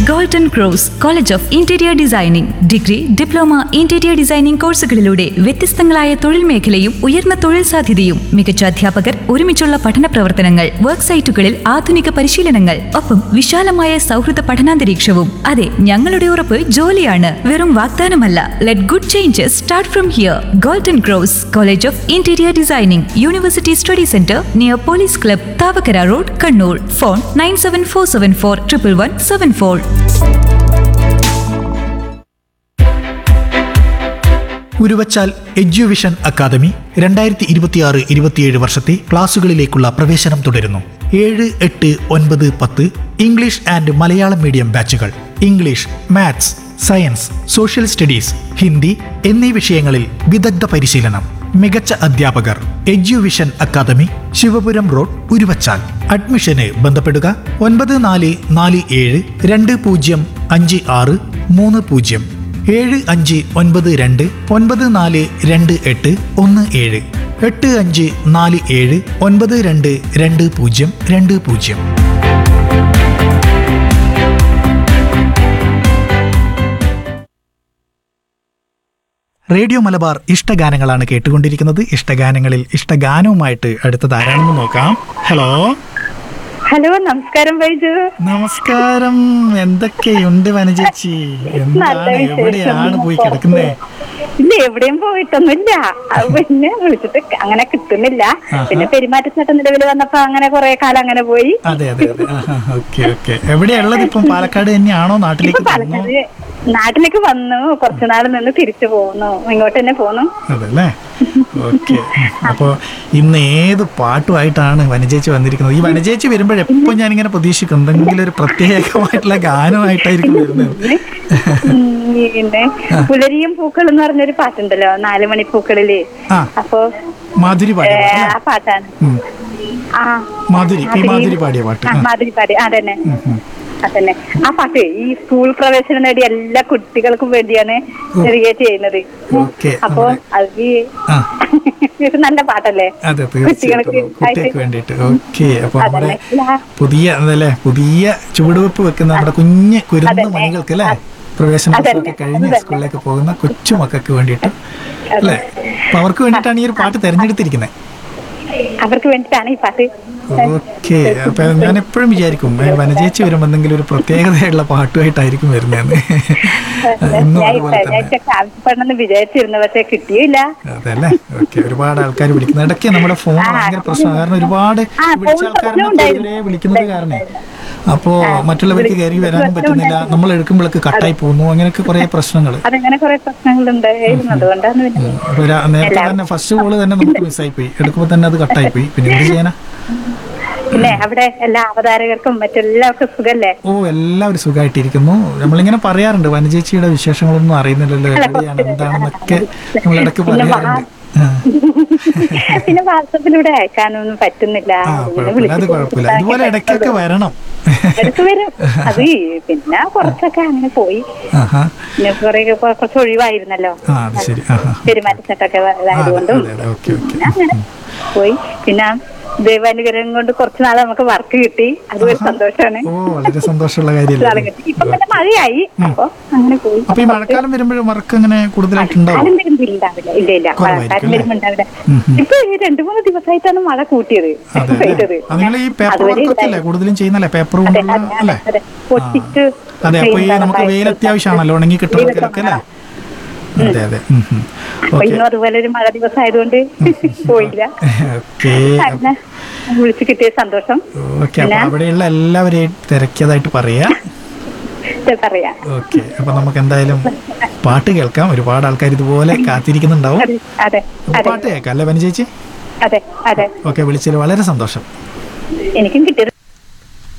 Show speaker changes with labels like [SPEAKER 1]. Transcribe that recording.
[SPEAKER 1] Golden cross college of interior designing degree diploma interior designing കോഴ്സുകളിലൂടെ വ്യത്യസ്തങ്ങളായ തൊഴിൽ മേഖലയും ഉയർന്ന തൊഴിൽ സാധ്യതയും മികച്ച അധ്യാപകർ ഒരുമിച്ചുള്ള പഠന പ്രവർത്തനങ്ങൾ വർക്ക് സൈറ്റുകളിൽ ആധുനിക പരിശീലനങ്ങൾ ഒപ്പം വിശാലമായ സൗഹൃദ പഠനാന്തരീക്ഷവും അതെ ഞങ്ങളുടെ ഉറപ്പ് ജോലിയാണ് വെറും വാഗ്ദാനമല്ല let good changes start from here golden cross college of interior designing university study centre near police club Thavakkara road Kannur phone nine seven four seven four triple one seven four
[SPEAKER 2] Uruvachal Eduvision academy രണ്ടായിരത്തി ഇരുപത്തിയാറ് ഇരുപത്തിയേഴ് വർഷത്തെ ക്ലാസുകളിലേക്കുള്ള പ്രവേശനം തുടരുന്നു ഏഴ് എട്ട് ഒൻപത് പത്ത് ഇംഗ്ലീഷ് ആൻഡ് മലയാളം മീഡിയം ബാച്ചുകൾ English maths science social studies Hindi എന്നീ വിഷയങ്ങളിൽ വിദഗ്ധ പരിശീലനം മികച്ച അധ്യാപകർ Eduvision academy Sivapuram road Uruvachal അഡ്മിഷന് ബന്ധപ്പെടുക ഒൻപത് നാല് നാല് ഏഴ് രണ്ട് പൂജ്യം അഞ്ച് ആറ് മൂന്ന് പൂജ്യം ഏഴ് അഞ്ച് ഒൻപത് രണ്ട് ഒൻപത് നാല് രണ്ട് എട്ട് ഒന്ന് ഏഴ് എട്ട് അഞ്ച് നാല് ഏഴ് ഒൻപത് രണ്ട് രണ്ട് പൂജ്യം രണ്ട് പൂജ്യം റേഡിയോ മലബാർ ഇഷ്ടഗാനങ്ങളാണ് കേട്ടുകൊണ്ടിരിക്കുന്നത് ഇഷ്ടഗാനങ്ങളിൽ ഇഷ്ടഗാനവുമായിട്ട് അടുത്തത് ആരാണെന്ന് നോക്കാം ഹലോ
[SPEAKER 3] ഹലോ നമസ്കാരം ബൈജു
[SPEAKER 2] നമസ്കാരം എന്തൊക്കെയുണ്ട് വനജേച്ചി എന്താണ്
[SPEAKER 3] വിശേഷം.
[SPEAKER 2] എവിടെയാണ് പോയി കിടക്കുന്നേ
[SPEAKER 3] ഇല്ല എവിടെയും പോയിട്ടൊന്നുമില്ല അത് പിന്നെ വിളിച്ചിട്ട് അങ്ങനെ കിട്ടുന്നില്ല
[SPEAKER 2] ആഹാ.
[SPEAKER 3] പിന്നെ പെരുമാറ്റച്ചട്ട നിലവിൽ വന്നപ്പോ അങ്ങനെ കുറെ കാലം അങ്ങനെ പോയി
[SPEAKER 2] അതെ അതെ അതെ ഓക്കെ ഓക്കെ എവിടെയാ ഉള്ളത് ഇപ്പം പാലക്കാട് തന്നെയാണോ
[SPEAKER 3] ഇപ്പൊ
[SPEAKER 2] നാട്ടിലേക്ക് പോകുന്നു
[SPEAKER 3] പാലക്കാട് നാട്ടിലേക്ക് വന്നു കുറച്ചു നാൾ നിന്ന് തിരിച്ചു പോകുന്നു ഇങ്ങോട്ട് തന്നെ പോന്നു
[SPEAKER 2] അതല്ലേ ഓക്കെ അപ്പോ ഇന്ന് ഏത് പാട്ടുമായിട്ടാണ് വനജേച്ചി വന്നിരിക്കുന്നത് ഈ വനജേച്ചി വരുമ്പോഴെപ്പോ ഞാനിങ്ങനെ പ്രതീക്ഷിക്കും എന്തെങ്കിലും ഒരു പ്രത്യേകമായിട്ടുള്ള ഗാനമായിട്ടായിരിക്കും വരുന്നത്
[SPEAKER 3] ഉം, പിന്നെ പുലരിയും പൂക്കൾ എന്ന് പറഞ്ഞൊരു പാട്ടുണ്ടല്ലോ നാല് മണി പൂക്കളില്
[SPEAKER 2] ആ.
[SPEAKER 3] അപ്പൊ
[SPEAKER 2] മാധുരി
[SPEAKER 3] ഏ,
[SPEAKER 2] പാടിയ പാട്ട്
[SPEAKER 3] ആ
[SPEAKER 2] അല്ലേ?
[SPEAKER 3] പാട്ടാണ്
[SPEAKER 2] ഉം.
[SPEAKER 3] ആ
[SPEAKER 2] മാധുരി പി മാധുരി പാടിയ പാട്ട്
[SPEAKER 3] ആ,
[SPEAKER 2] ആ.
[SPEAKER 3] മാധുരി പാടി അതന്നെ
[SPEAKER 2] ഉം, ഉം.
[SPEAKER 3] അതന്നെ ആ പാട്ട് ഈ സ്കൂൾ പ്രവേശനം നേടിയ എല്ലാ കുട്ടികൾക്കും വേണ്ടിയാണ് ക്രിയേറ്റ് ചെയ്യുന്നത്
[SPEAKER 2] ഓക്കെ
[SPEAKER 3] അപ്പൊ അത് ഈ
[SPEAKER 2] ആ.
[SPEAKER 3] ഇത് നല്ല പാട്ടല്ലേ
[SPEAKER 2] അതെ തീർച്ചയായിട്ടും കുട്ടികൾക്ക് വേണ്ടിയിട്ട് ഓക്കെ അപ്പൊ നമ്മുടെ
[SPEAKER 3] അതല്ലേ
[SPEAKER 2] പുതിയ അതല്ലേ പുതിയ ചുവടുവെപ്പ് വെക്കുന്ന നമ്മുടെ കുഞ്ഞ് കുരുന്ന് മണികൾക്ക് അല്ലേ പ്രവേശനോത്സവമൊക്കെ കഴിഞ്ഞ് സ്കൂളിലേക്ക് പോകുന്ന കൊച്ചു മക്കൾക്ക് വേണ്ടിയിട്ട് അല്ലേ അപ്പൊ അവർക്ക് വേണ്ടിയിട്ടാണ് ഈ ഒരു പാട്ട് തെരഞ്ഞെടുത്തിരിക്കുന്നത്
[SPEAKER 3] അവർക്ക് വേണ്ടിട്ടാണ് ഈ പാട്ട്
[SPEAKER 2] ഓക്കെ അപ്പൊ ഞാൻ എപ്പോഴും വിചാരിക്കും ഏ, വനജേച്ചി വരുമ്പോ എന്തെങ്കിലും ഒരു പ്രത്യേകതയുള്ള പാട്ടുമായിട്ടായിരിക്കും വരുന്നതെന്ന് ഇന്നും
[SPEAKER 3] ഞാൻ
[SPEAKER 2] അതുപോലെ തന്നെ
[SPEAKER 3] ഇതൊക്കെ ആവശ്യപ്പെടണമെന്ന് വിചാരിച്ചിരുന്നു പക്ഷെ കിട്ടിയില്ല
[SPEAKER 2] അതല്ലേ ഓക്കെ ഒരുപാട് ആൾക്കാർ വിളിക്കുന്നു ഇടയ്ക്ക് നമ്മുടെ ഫോൺ ഭയങ്കര പ്രശ്നമാണ് കാരണം ഒരുപാട്
[SPEAKER 3] ആ,
[SPEAKER 2] വിളിച്ച
[SPEAKER 3] ഫോൺ
[SPEAKER 2] ആൾക്കാരെ
[SPEAKER 3] പ്രശ്നമുണ്ടായിരുന്നു.
[SPEAKER 2] ഇവരെ വിളിക്കുന്നത് കാരണേ അപ്പോ മറ്റുള്ളവർക്ക് കയറി വരാനും പറ്റുന്നില്ല നമ്മൾ എടുക്കുമ്പോഴൊക്കെ കട്ടായി പോകുന്നു അങ്ങനെയൊക്കെ കുറെ പ്രശ്നങ്ങൾ
[SPEAKER 3] അതങ്ങനെ കുറെ പ്രശ്നങ്ങളുണ്ടായിരുന്നു അതുകൊണ്ടാണ് പിന്നെ
[SPEAKER 2] നേരത്തെ തന്നെ ഫസ്റ്റ് കോള് തന്നെ നമുക്ക് മിസ്സായി പോയി എടുക്കുമ്പോൾ തന്നെ അത് കട്ടായി പോയി പിന്നെ എന്ത് ചെയ്യാനാ
[SPEAKER 3] പിന്നെ അവിടെ എല്ലാ അവതാരകർക്കും മറ്റെല്ലാവർക്കും സുഖല്ലേ
[SPEAKER 2] ഓ എല്ലാവരും സുഖമായിട്ടിരിക്കുന്നു നമ്മളിങ്ങനെ പറയാറുണ്ട് വനചേച്ചിയുടെ വിശേഷങ്ങളൊന്നും അറിയുന്നില്ലല്ലോ എവിടെയാണ് എന്താണെന്നൊക്കെ നമ്മൾ ഇടയ്ക്ക് പറയാറുണ്ട് ആ.
[SPEAKER 3] പിന്നെ വാട്സപ്പിലൂടെ അയക്കാനൊന്നും പറ്റുന്നില്ല
[SPEAKER 2] ആ
[SPEAKER 3] ഇങ്ങനെ
[SPEAKER 2] കുഴപ്പമില്ല അത്
[SPEAKER 3] വിളിച്ച്
[SPEAKER 2] കുഴപ്പമില്ല ഇതുപോലെ ഇടയ്ക്കൊക്കെ വരണം
[SPEAKER 3] ഇടയ്ക്ക് വരും അത് ഈ പിന്നെ കുറച്ചൊക്കെ അങ്ങനെ പോയി
[SPEAKER 2] ആഹാ
[SPEAKER 3] പിന്നെ കുറെ കുറച്ച് ഒഴിവായിരുന്നല്ലോ
[SPEAKER 2] ആ അത് ശരി ആഹാ
[SPEAKER 3] പെരുമാറ്റച്ചട്ടൊക്കെ
[SPEAKER 2] ആ, അതെ
[SPEAKER 3] ഇതായതുകൊണ്ടും
[SPEAKER 2] അതെ ഓക്കെ ഓക്കെ
[SPEAKER 3] പിന്നെ അങ്ങനെ പോയി പിന്നെ ദൈവാനുഗ്രഹം കൊണ്ട് കുറച്ച് നാൾ നമുക്ക് വർക്ക് കിട്ടി അത് ഒരു സന്തോഷമാണ്
[SPEAKER 2] ഓ വളരെ സന്തോഷമുള്ള
[SPEAKER 3] നാളെ
[SPEAKER 2] കാര്യമല്ലേ
[SPEAKER 3] കിട്ടി ഇപ്പൊ പിന്നെ മഴയായി അപ്പൊ അങ്ങനെ പോയി
[SPEAKER 2] അപ്പൊ ഈ മഴക്കാലം വരുമ്പോഴും വർക്ക് അങ്ങനെ കൂടുതലായിട്ട് ഉണ്ടാവും
[SPEAKER 3] കാലം വരുമ്പോ ഉണ്ടാവില്ല ഇല്ല ഇല്ല
[SPEAKER 2] കുറവായിരിക്കും
[SPEAKER 3] മഴക്കാലം വരുമ്പോ ഉണ്ടാവില്ല
[SPEAKER 2] ഉം, ഉം.
[SPEAKER 3] ഇപ്പൊ ഈ രണ്ടു മൂന്ന് ദിവസമായിട്ടാണ് മഴ കൂട്ടിയത്
[SPEAKER 2] അതെ
[SPEAKER 3] പെയ്തത്
[SPEAKER 2] അത് നിങ്ങൾ ഈ പേപ്പർ
[SPEAKER 3] അതുവരെ
[SPEAKER 2] വർക്കൊക്കെ അല്ലേ കൂടുതലും ചെയ്യുന്നല്ലേ പേപ്പർ
[SPEAKER 3] അതെ
[SPEAKER 2] കൊണ്ടുള്ള
[SPEAKER 3] അതെ
[SPEAKER 2] അല്ലേ
[SPEAKER 3] അതെ പൊട്ടിച്ച്
[SPEAKER 2] അതെ അപ്പൊ ഈ
[SPEAKER 3] ചെയ്യുന്നതാണ്
[SPEAKER 2] നമുക്ക് വെയിൽ
[SPEAKER 3] ഭയങ്കര
[SPEAKER 2] അത്യാവശ്യമാണല്ലോ ഉണങ്ങി കിട്ടുന്നതൊക്കെ അല്ലേ അതെ അതെ
[SPEAKER 3] അപ്പൊ
[SPEAKER 2] ഓക്കെ
[SPEAKER 3] ഇന്നും അതുപോലെ ഒരു മഴ ദിവസം ആയതുകൊണ്ട് പോയില്ല
[SPEAKER 2] ഓക്കെ
[SPEAKER 3] അങ്ങനെ വിളിച്ചു കിട്ടിയ സന്തോഷം
[SPEAKER 2] ഓക്കെ അപ്പൊ അവിടെയുള്ള എല്ലാവരെയും തിരക്കിയതായിട്ട് പറയാ
[SPEAKER 3] ഇത് പറയാം
[SPEAKER 2] ഓക്കെ അപ്പൊ നമുക്ക് എന്തായാലും പാട്ട് കേൾക്കാം ഒരുപാട് ആൾക്കാർ ഇതുപോലെ കാത്തിരിക്കുന്നുണ്ടാവും
[SPEAKER 3] അതെ അതെ
[SPEAKER 2] അപ്പൊ
[SPEAKER 3] അതെ
[SPEAKER 2] പാട്ട് കേൾക്കാം അല്ലേ വന ചേച്ചി
[SPEAKER 3] അതെ അതെ
[SPEAKER 2] ഓക്കെ വിളിച്ചതിൽ വളരെ സന്തോഷം
[SPEAKER 3] എനിക്കും കിട്ടിയത്